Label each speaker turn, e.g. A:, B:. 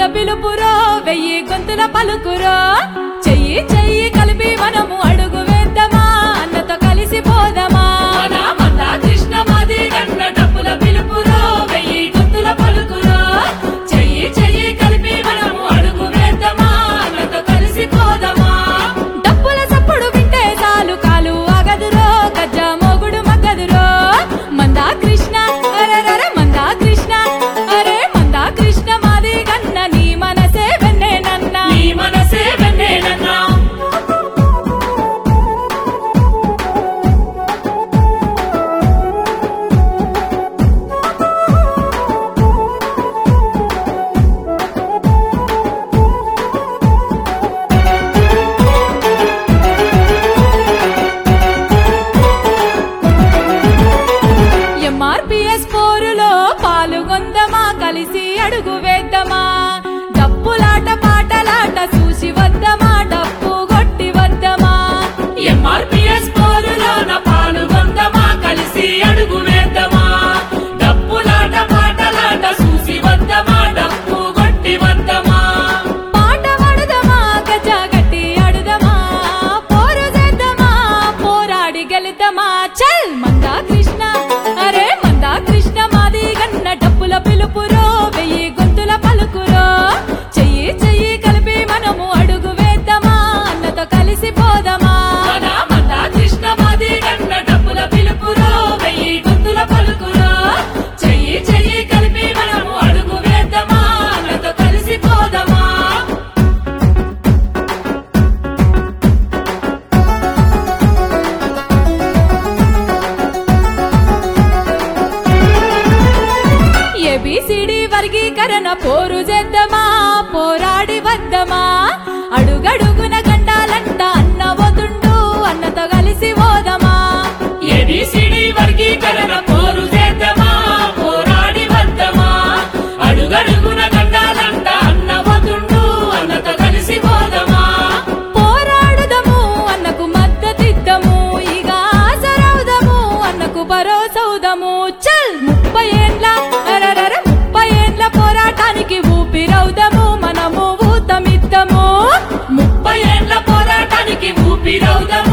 A: పిలుపురో వెయ్యి గొంతుల పలుకురో చెయ్యి చెయ్యి కలిపి మనము అడుగు వేద్దామా అన్నతో కలిసి పోదామా
B: మన మంద కృష్ణ మది గన్న డప్పుల పిలుపురో వెయ్యి గొంతుల పలుకురో చెయ్యి చెయ్యి కలిపి మనము అడుగు వేద్దామా అన్నతో కలిసి పోదామా
A: డప్పుల సప్పుడు వింటే చాలు కాలు ఆగదురో గజ్జ మోగుడు మగ్గదురో మందా కృష్ణ అరరర మందా కృష్ణ అరే మందా కృష్ణ మాది గన్న నీ మనసే వెన్నే నన్న
B: నీ మనసే వెన్నేనన్నా
A: ఎంఆర్పిఎస్ పోరులో పాల్గొందమా కలిసి అడుగు వేద్దామా డప్పులాట పాటలాట చూసి వద్దమా డప్పు కొట్టి వద్దమా
B: ఎంఆర్పిఎస్ పోరులోన పాల్గొందమా కలిసి అడుగు వేద్దామా డప్పులాట పాటలాట చూసి వద్దమా డప్పు కొట్టి వద్దమా
A: పాట పాడుదమా గజ గట్టి ఆడుదమా పోరు చేద్దామా పోరాడి గెలుద్దామా చల్ మందా కృష్ణ అరే మందా కృష్ణ మాది గన్న డప్పుల పిలుపురో వెయ్యి గొంతుల పలుకురో చెయ్యి చెయ్యి కలిపి మనము అడుగు వేద్దామా అన్నతో కలిసి పోదామా
B: మన మంద కృష్ణ మది గన్న డప్పుల పిలుపురో వెయ్యి గొంతుల పలుకురో చెయ్యి చెయ్యి కలిపి మనము అడుగు వేద్దామా అన్నతో కలిసి పోదామా
A: ఏబిసిడి వర్గీకరణ పోరు చేద్దామా పోరాడి వద్దమా అడుగడుగున గండాలంట అన్న వదుండు అన్నతో కలిసి పోదమా
B: ఏబిసిడి వర్గీకరణ పోరు చేద్దామా పోరాడి వద్దమా అడుగడుగున గండాలంట అన్న వదుండు అన్నతో కలిసి పోదమా
A: పోరాడుదము అన్నకు మద్దతిద్దము ఇక ఆసరవుదము అన్నకు భరోసౌదము చల్ ముప్పై ఏండ్ల అరరర ముప్పై ఏండ్ల పోరాటానికి ఊపిరవుదము మనము ఊతమిద్దము
B: ముప్పై ఏళ్ల పోరాటానికి ఊపిరవుదమా